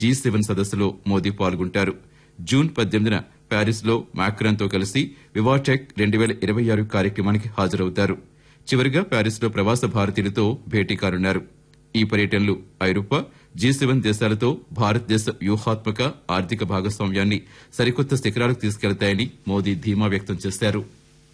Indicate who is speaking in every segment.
Speaker 1: G seven సదస్సులో మోదీ పాల్గొంటారు June పద్దెనిమిదిన ప్యారిస్ లో తో కలిసి వివాటెక్ రెండు వేల ఇరవై ఆరు కార్యక్రమానికి హాజరవుతారు చివరిగా ప్యారిస్ లో ప్రవాస భారతీయులతో భేటీ కానున్నారు ఈ పర్యటనలు ఐరోపా జీ సెవెన్ దేశాలతో భారతదేశ వ్యూహాత్మక ఆర్థిక భాగస్వామ్యాన్ని సరికొత్త శిఖరాలకు తీసుకెళ్తాయని మోదీ ధీమా వ్యక్తం చేశారు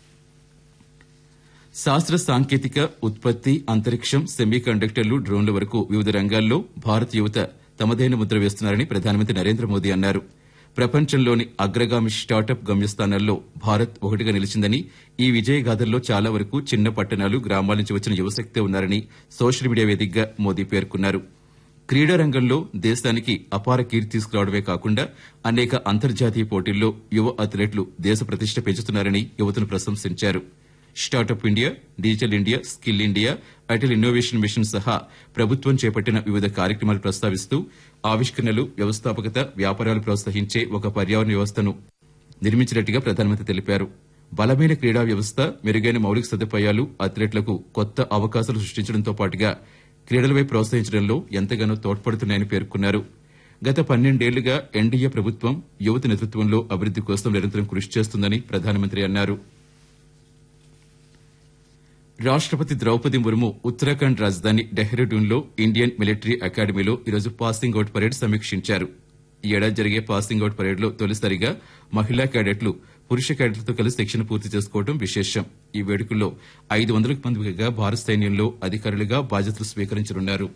Speaker 1: శాస్త్ర సాంకేతిక ఉత్పత్తి అంతరిక్షం సెమీ కండక్టర్లు డ్రోన్ల వరకు వివిధ రంగాల్లో భారత యువత తమదైన ముద్ర వేస్తున్నారని ప్రధానమంత్రి నరేంద్ర మోదీ అన్నారు ప్రపంచంలోని అగ్రగామి స్టార్టప్ గమ్యస్థానాల్లో భారత్ ఒకటిగా నిలిచిందని ఈ విజయగాథల్లో చాలా వరకు చిన్న పట్టణాలు గ్రామాల నుంచి వచ్చిన యువశక్తే ఉన్నారని సోషల్ మీడియా వేదికగా మోదీ పేర్కొన్నారు క్రీడా రంగంలో దేశానికి అపార కీర్తి తీసుకురావడమే కాకుండా అనేక అంతర్జాతీయ పోటీల్లో యువ అథ్లెట్లు దేశ ప్రతిష్ట పెంచుతున్నారని యువతను ప్రశంసించారు startup India digital India skill India Atal innovation mission సహా ప్రభుత్వం చేపట్టిన వివిధ కార్యక్రమాలు ప్రస్తావిస్తూ ఆవిష్కరణలు వ్యవస్థాపకత వ్యాపారాలు ప్రోత్సహించే ఒక పర్యావరణ వ్యవస్థను నిర్మించినట్టుగా ప్రధానమంత్రి తెలిపారు బలమైన క్రీడా వ్యవస్థ మెరుగైన మౌలిక సదుపాయాలు అథ్లెట్లకు కొత్త అవకాశాలు సృష్టించడంతో పాటుగా క్రీడలపై ప్రోత్సహించడంలో ఎంతగానో తోడ్పడుతున్నాయని పేర్కొన్నారు గత పన్నెండేళ్లుగా ఎన్డీఏ ప్రభుత్వం యువత నేతృత్వంలో అభివృద్ది కోసం నిరంతరం కృషి చేస్తుందని ప్రధానమంత్రి అన్నారు రాష్టపతి ద్రౌపది ముర్ము ఉత్తరాఖండ్ రాజధాని డెహ్రాడూన్లో ఇండియన్ మిలిటరీ అకాడమీలో ఈరోజు పాసింగ్ అవుట్ పరేడ్ సమీక్షించారు ఈ ఏడాది జరిగే పాసింగ్ అవుట్ పరేడ్లో తొలిసారిగా మహిళా క్యాడెట్లు పురుష క్యాడెట్లతో కలిసి శిక్షణ పూర్తి చేసుకోవడం విశేషం ఈ వేడుకల్లో ఐదు వందలకు మంది పైగా భారత సైన్యంలో అధికారులుగా బాధ్యతలు స్వీకరించనున్నారు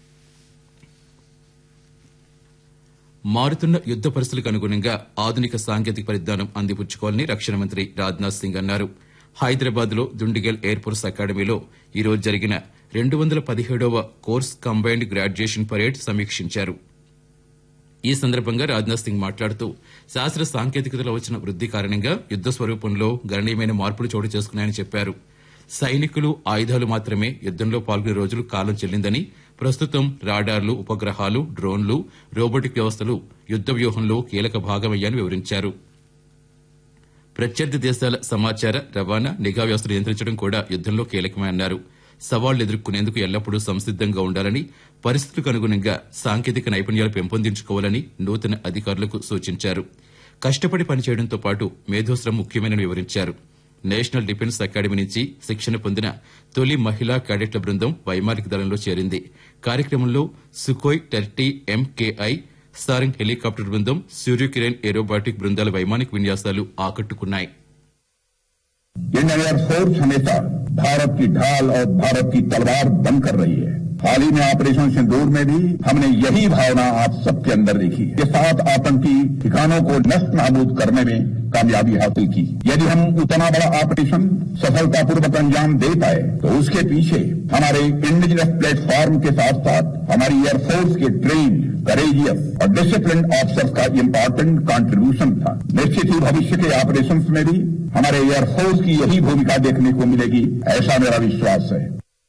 Speaker 1: మారుతున్న యుద్ద పరిస్థితులకు అనుగుణంగా ఆధునిక సాంకేతిక పరిజ్ఞానం అందిపుచ్చుకోవాలని రక్షణ మంత్రి రాజ్నాథ్ సింగ్ అన్నారు హైదరాబాద్ లో దుండిగల్ ఎయిర్ ఫోర్స్ అకాడమీలో ఈ రోజు జరిగిన రెండు వందల పదిహేడవ కోర్స్ కంబైన్డ్ గ్రాడ్యుయేషన్ పరేడ్ సమీక్షించారు ఈ సందర్భంగా రాజ్నాథ్ సింగ్ మాట్లాడుతూ శాస్త్ర సాంకేతికతలో వచ్చిన వృద్ది కారణంగా యుద్ద స్వరూపంలో గణనీయమైన మార్పులు చోటు చేసుకున్నాయని చెప్పారు సైనికులు ఆయుధాలు మాత్రమే యుద్దంలో పాల్గొనే రోజులు కాలం చెల్లిందని ప్రస్తుతం రాడార్లు ఉపగ్రహాలు డ్రోన్లు రోబోటిక్ వ్యవస్థలు యుద్ద వ్యూహంలో కీలక భాగమయ్యాయని వివరించారు ప్రత్యర్థి దేశాల సమాచార రవాణా నిఘా వ్యవస్థను నియంత్రించడం కూడా యుద్దంలో కీలకమన్నారు సవాళ్లు ఎదుర్కొనేందుకు ఎల్లప్పుడూ సంసిద్దంగా ఉండాలని పరిస్థితులకు అనుగుణంగా సాంకేతిక నైపుణ్యాలు పెంపొందించుకోవాలని నూతన అధికారులకు సూచించారు కష్టపడి పనిచేయడంతో పాటు మేధోశ్రమ ముఖ్యమైనని వివరించారు నేషనల్ డిఫెన్స్ అకాడమీ నుంచి శిక్షణ పొందిన తొలి మహిళా క్యాడెట్ల బృందం వైమానిక దళంలో చేరింది కార్యక్రమంలో సుకోయ్ టెర్టీ ఎంకేఐ సారింగ్ హెలికాప్టర్ బృందం సూర్యకిరణ్ ఏరోబాటిక్ బృందాల వైమానిక విన్యాసాలు ఆకట్టుకున్నాయి
Speaker 2: इंडियन एयरफोर्स हमेशा भारत की ढाल और भारत की तलवार बनकर रही है हाल ही में ऑपरेशन सिंदूर में भी हमने यही भावना आप सबके अंदर देखी है ये सात आतंकी ठिकानों को नष्ट नाबूद करने में कामयाबी हासिल की यदि हम उतना बड़ा ऑपरेशन सफलतापूर्वक अंजाम दे पाए तो उसके पीछे हमारे इंडिजिनस प्लेटफॉर्म के साथ साथ हमारी एयरफोर्स के ट्रेन करेजियस और डिसिप्लिन ऑफिसर्स का इम्पोर्टेंट कंट्रीब्यूशन था निश्चित ही भविष्य के ऑपरेशन में भी हमारे एयरफोर्स की यही भूमिका देखने को मिलेगी ऐसा मेरा विश्वास है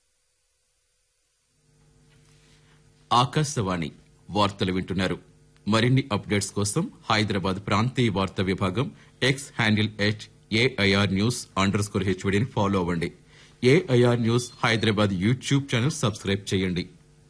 Speaker 1: ఆకాశవాణి వార్తలు వింటున్నారు మరిన్ని అప్డేట్స్ కోసం హైదరాబాద్ ప్రాంతీయ వార్తా విభాగం X handle at AIR news underscore హెచ్వడిని ఫాలో అవ్వండి AIR news Hyderabad YouTube channel subscribe చేయండి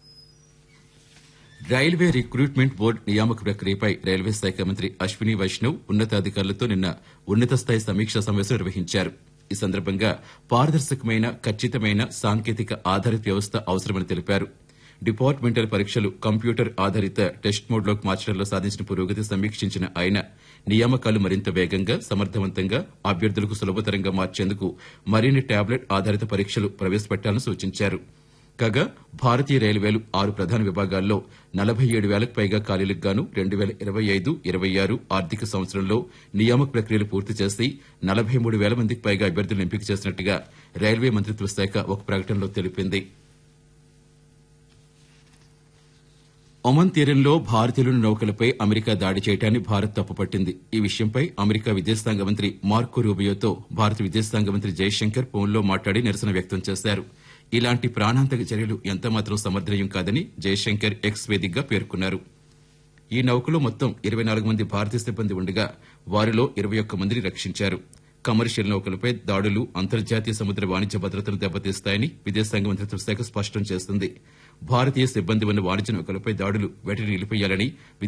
Speaker 1: రైల్వే రిక్రూట్మెంట్ బోర్డు నియామక ప్రక్రియపై రైల్వే శాఖ మంత్రి అశ్విని వైష్ణవ్ ఉన్నతాధికారులతో నిన్న ఉన్నత స్థాయి సమీక్షా సమావేశం నిర్వహించారు ఈ సందర్భంగా పారదర్శకమైన ఖచ్చితమైన సాంకేతిక ఆధారిత వ్యవస్థ అవసరమని తెలిపారు డిపార్ట్మెంటల్ పరీక్షలు కంప్యూటర్ ఆధారిత టెస్ట్ మోడ్లోకి మార్చడంలో సాధించిన పురోగతి సమీక్షించిన ఆయన నియామకాలు మరింత వేగంగా సమర్థవంతంగా అభ్యర్థులకు సులభతరంగా మార్చేందుకు మరిన్ని టాబ్లెట్ ఆధారిత పరీక్షలు ప్రవేశపెట్టాలని సూచించారు కాగా భారతీయ రైల్వేలు ఆరు ప్రధాన విభాగాల్లో నలభై ఏడు వేలకు పైగా ఖాళీలకు గాను రెండు వేల ఇరవై ఐదు ఇరవై ఆరు ఆర్థిక సంవత్సరంలో నియామక ప్రక్రియలు పూర్తి చేసి నలభై మూడు వేల మందికి పైగా అభ్యర్థులను ఎంపిక చేసినట్టుగా రైల్వే మంత్రిత్వ శాఖ ఒక ప్రకటనలో తెలిపింది ఒమన్ తీరంలో భారతీయుల నౌకలపై అమెరికా దాడి చేయడాన్ని భారత్ తప్పుపట్టింది ఈ విషయంపై అమెరికా విదేశాంగ మంత్రి మార్కో రూబియోతో భారత విదేశాంగ మంత్రి జయశంకర్ ఫోన్లో మాట్లాడి నిరసన వ్యక్తం చేశారు ఇలాంటి ప్రాణాంతక చర్యలు ఎంతమాత్రం సమర్థనీయం కాదని జయశంకర్ ఎక్స్ వేదికగా పేర్కొన్నారు ఈ నౌకలో మొత్తం ఇరవై నాలుగు మంది భారతీయ సిబ్బంది ఉండగా వారిలో ఇరవై ఒక్క మందిని రక్షించారు కమర్షియల్ నౌకలపై దాడులు అంతర్జాతీయ సముద్ర వాణిజ్య భద్రతను దెబ్బతీస్తాయని విదేశాంగ మంత్రిత్వ శాఖ స్పష్టం చేస్తుంది భారతీయ సిబ్బంది ఉన్న వాణిజ్య నౌకలపై దాడులు వెంటనే నిలిపేయాలని